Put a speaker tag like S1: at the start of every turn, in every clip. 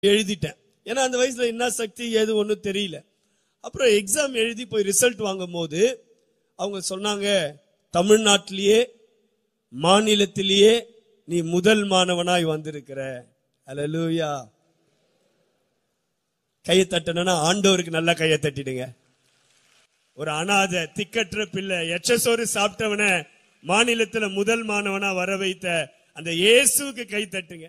S1: எழுதிட்டேன் ஏன்னா அந்த வயசுல என்ன சக்தி ஏது ஒன்றும் தெரியல அப்புறம் எக்ஸாம் எழுதி போய் ரிசல்ட் வாங்கும் போது அவங்க சொன்னாங்க தமிழ்நாட்டிலேயே மாநிலத்திலேயே நீ முதல் மாணவனாய் வந்திருக்கிற அல்லேலூயா கையை தட்டணும்னா ஆண்டவருக்கு நல்லா கையை தட்டிடுங்க ஒரு அனாதை திக்கற்ற பிள்ளை எச்சசோறு சாப்பிட்டவன மாநிலத்துல முதல் மாணவனா வர வைத்த அந்த இயேசுவுக்கு கை தட்டுங்க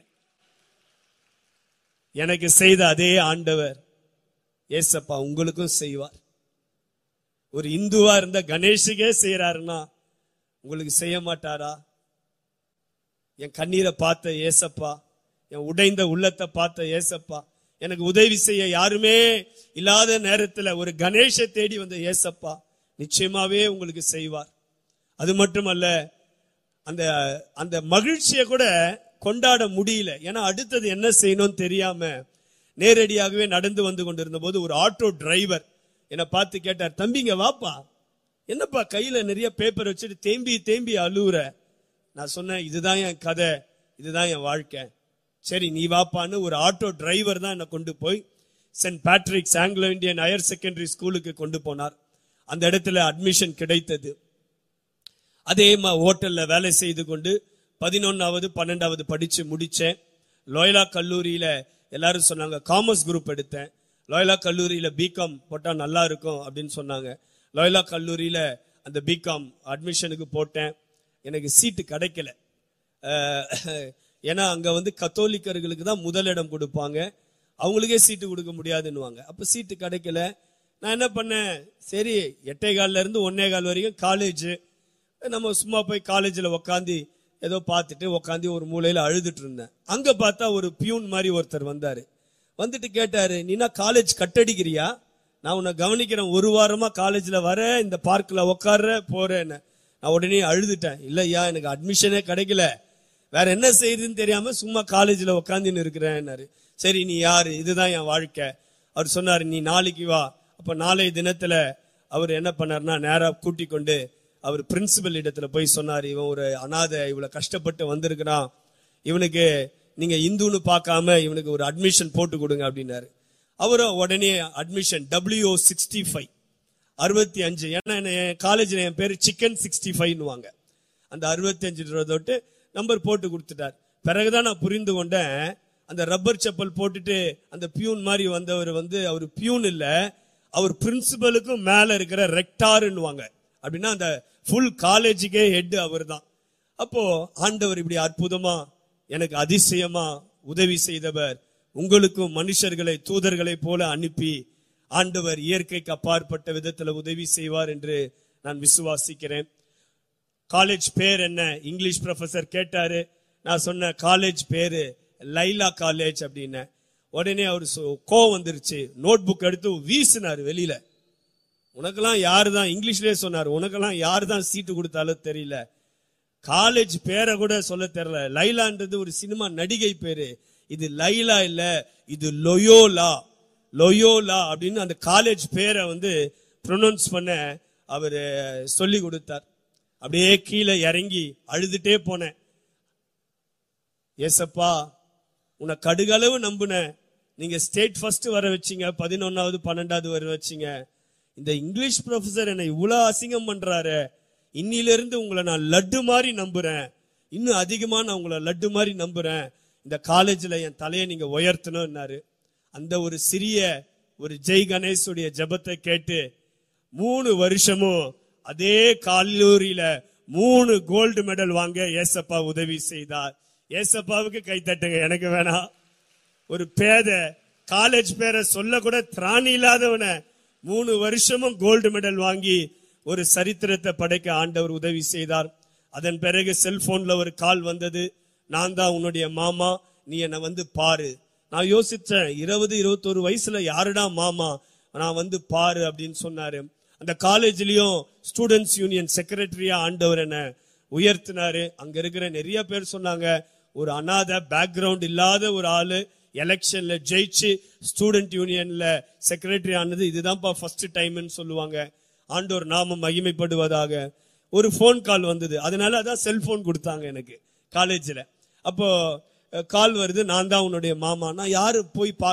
S1: எனக்கு செய்த அதே ஆண்டவர் ஏசப்பா உங்களுக்கும் செய்வார் ஒரு இந்துவா இருந்த கணேஷுக்கே செய்யறாருன்னா உங்களுக்கு செய்ய மாட்டாரா என் கண்ணீரை பார்த்த ஏசப்பா என் உடைந்த உள்ளத்தை பார்த்த ஏசப்பா எனக்கு உதவி செய்ய யாருமே இல்லாத நேரத்துல ஒரு கணேஷை தேடி வந்த ஏசப்பா நிச்சயமாவே உங்களுக்கு செய்வார் அது மட்டுமல்ல அந்த அந்த மகிழ்ச்சியை கூட கொண்டாட முடியல ஏன்னா அடுத்தது என்ன செய்யணும்னு தெரியாம நேரடியாகவே நடந்து வந்து கொண்டிருந்த போது ஒரு ஆட்டோ டிரைவர் என்னை பார்த்து கேட்டார் தம்பிங்க வாப்பா என்னப்பா கையில நிறைய பேப்பர் வச்சுட்டு தேம்பி தேம்பி அழுவுற நான் சொன்னேன் இதுதான் என் கதை இதுதான் என் வாழ்க்கை சரி நீ வாப்பான்னு ஒரு ஆட்டோ டிரைவர் தான் என்னை கொண்டு போய் saint Patrick's Anglo Indian higher secondary ஸ்கூலுக்கு கொண்டு போனார் அந்த இடத்துல அட்மிஷன் கிடைத்தது அதே மா ஹோட்டல்ல வேலை செய்து கொண்டு பதினொன்னாவது பன்னெண்டாவது படிச்சு முடிச்சேன் லோயலா கல்லூரியில எல்லாரும் சொன்னாங்க காமர்ஸ் குரூப் எடுத்தேன் லோயலா கல்லூரியில பிகாம் போட்டா நல்லா இருக்கும் அப்படின்னு சொன்னாங்க லோயலா கல்லூரியில அந்த பிகாம் அட்மிஷனுக்கு போட்டேன் எனக்கு சீட்டு கிடைக்கல அஹ், ஏன்னா அங்க வந்து கத்தோலிக்கர்களுக்கு தான் முதலிடம் கொடுப்பாங்க அவங்களுக்கே சீட்டு கொடுக்க முடியாதுன்னுவாங்க அப்ப சீட்டு கிடைக்கல நான் என்ன பண்ணேன் சரி எட்டே கால்ல இருந்து ஒன்னே கால் வரைக்கும் காலேஜ் நம்ம சும்மா போய் காலேஜில் உக்காந்து ஏதோ பார்த்துட்டு உக்காந்து ஒரு மூலையில அழுதுட்டு இருந்தேன் அங்க பார்த்தா ஒரு பியூன் மாதிரி ஒருத்தர் வந்தாரு வந்துட்டு கேட்டாரு நீனா காலேஜ் கட்டடிக்கிறியா நான் உன்னை கவனிக்கிறேன் ஒரு வாரமா காலேஜ்ல வர இந்த பார்க்ல உட்கார்ற போறேன்னு நான் உடனே அழுதுட்டேன் இல்லையா எனக்கு அட்மிஷனே கிடைக்கல வேற என்ன செய்யுதுன்னு தெரியாம சும்மா காலேஜ்ல உட்காந்துன்னு இருக்கிறேன்னாரு சரி நீ யாரு இதுதான் என் வாழ்க்கை அவர் சொன்னாரு நீ நாளைக்கு வா அப்ப நாளைய தினத்துல அவர் என்ன பண்ணாருன்னா நேரா கூட்டி கொண்டு அவர் பிரின்சிபல் இடத்துல போய் சொன்னார் இவன் ஒரு அனாதை இவ்வளவு கஷ்டப்பட்டு வந்திருக்கிறான் இவனுக்கு நீங்க இந்துன்னு பார்க்காம இவனுக்கு ஒரு அட்மிஷன் போட்டு கொடுங்க அப்படின்னாரு அவரும் உடனே அட்மிஷன் டபிள்யூ சிக்ஸ்டி ஃபைவ் அறுபத்தி அஞ்சு ஏன்னா என்ன- என் காலேஜ்ல என் பேரு சிக்கன் சிக்ஸ்டி ஃபைவ்னுவாங்க அந்த அறுபத்தி அஞ்சு தொட்டு நம்பர் போட்டு கொடுத்துட்டார் பிறகுதான் நான் புரிந்து கொண்டேன் அந்த ரப்பர் செப்பல் போட்டுட்டு அந்த பியூன் மாதிரி வந்தவர் வந்து அவர் பியூன் இல்ல அவர் பிரின்சிபலுக்கும் மேல இருக்கிற ரெக்டார்னுவாங்க அப்படின்னா அந்த ஃபுல் காலேஜுக்கே ஹெட் அவர் தான் அப்போ ஆண்டவர் இப்படி அற்புதமா எனக்கு அதிசயமா உதவி செய்தவர் உங்களுக்கும் மனுஷர்களை தூதர்களை போல அனுப்பி ஆண்டவர் இயற்கைக்கு அப்பாற்பட்ட விதத்துல உதவி செய்வார் என்று நான் விசுவாசிக்கிறேன் காலேஜ் பேர் என்ன இங்கிலீஷ் ப்ரொஃபசர் கேட்டாரு நான் சொன்ன காலேஜ் பேரு லைலா காலேஜ் அப்படின்னு உடனே அவர் கோவம் வந்துருச்சு நோட் புக் எடுத்து வீசினாரு வெளியில உனக்கெல்லாம் யாரு தான் இங்கிலீஷ்லயே சொன்னார் உனக்கெல்லாம் யாரு தான் சீட்டு கொடுத்தாலும் தெரியல காலேஜ் பேரை கூட சொல்ல தெரியல லைலான்றது ஒரு சினிமா நடிகை பேரு இது லைலா இல்ல இது லொயோலா லொயோலா அப்படின்னு அந்த காலேஜ் பேரை வந்து ப்ரொனவுன்ஸ் பண்ண அவர் சொல்லி கொடுத்தார் அப்படியே கீழே இறங்கி அழுதுட்டே போனேன் ஏசப்பா உன்னை கடுகளவு நம்புனேன் நீங்க ஸ்டேட் ஃபர்ஸ்ட் வர வச்சீங்க பதினொன்னாவது பன்னெண்டாவது வர வச்சீங்க இந்த இங்கிலீஷ் ப்ரொஃபசர் என்னை இவ்வளவு அசிங்கம் பண்றாரு இன்னில இருந்து உங்களை நான் லட்டு மாதிரி நம்புறேன் இன்னும் அதிகமா நான் உங்களை லட்டு மாதிரி நம்புறேன் இந்த காலேஜ்ல என் தலையை நீங்க உயர்த்தணும்னாரு அந்த ஒரு சிறிய ஒரு ஜெய் கணேஷுடைய ஜெபத்தை கேட்டு மூணு வருஷமும் அதே கல்லூரியில மூணு கோல்டு மெடல் வாங்க ஏசப்பா உதவி செய்தார் ஏசப்பாவுக்கு கை தட்டுங்க எனக்கு வேணாம் ஒரு பேத காலேஜ் பேரை சொல்ல கூட திராணி இல்லாதவன மூணு வருஷமும் கோல்டு மெடல் வாங்கி ஒரு சரித்திரத்தை படைக்க ஆண்டவர் உதவி செய்தார் அதன் பிறகு செல்போன்ல ஒரு கால் வந்தது நான் தான் உன்னுடைய மாமா நீ என்னை வந்து பாரு நான் யோசிச்சேன் இருபது இருபத்தொரு வயசுல யாருடா மாமா நான் வந்து பாரு அப்படின்னு சொன்னாரு அந்த காலேஜ்லயும் ஸ்டூடெண்ட்ஸ் யூனியன் செக்ரட்டரியா ஆண்டவர் என்ன உயர்த்தினாரு அங்க இருக்கிற நிறைய பேர் சொன்னாங்க ஒரு அனாதை பேக்ரவுண்ட் இல்லாத ஒரு ஆளு எலெக்ஷன்ல ஜெயிச்சு ஸ்டூடெண்ட் யூனியன்ல செக்ரட்டரி ஆனது இதுதான்ப்பா ஃபர்ஸ்ட் டைம்னு சொல்லுவாங்க ஆண்டோர் நாமம் மகிமைப்படுவதாக ஒரு ஃபோன் கால் வந்தது அதனால அதான் செல்போன் கொடுத்தாங்க எனக்கு காலேஜ்ல அப்போ கால் வருது நான் தான் உன்னுடைய மாமா நான் யாரு போய் பா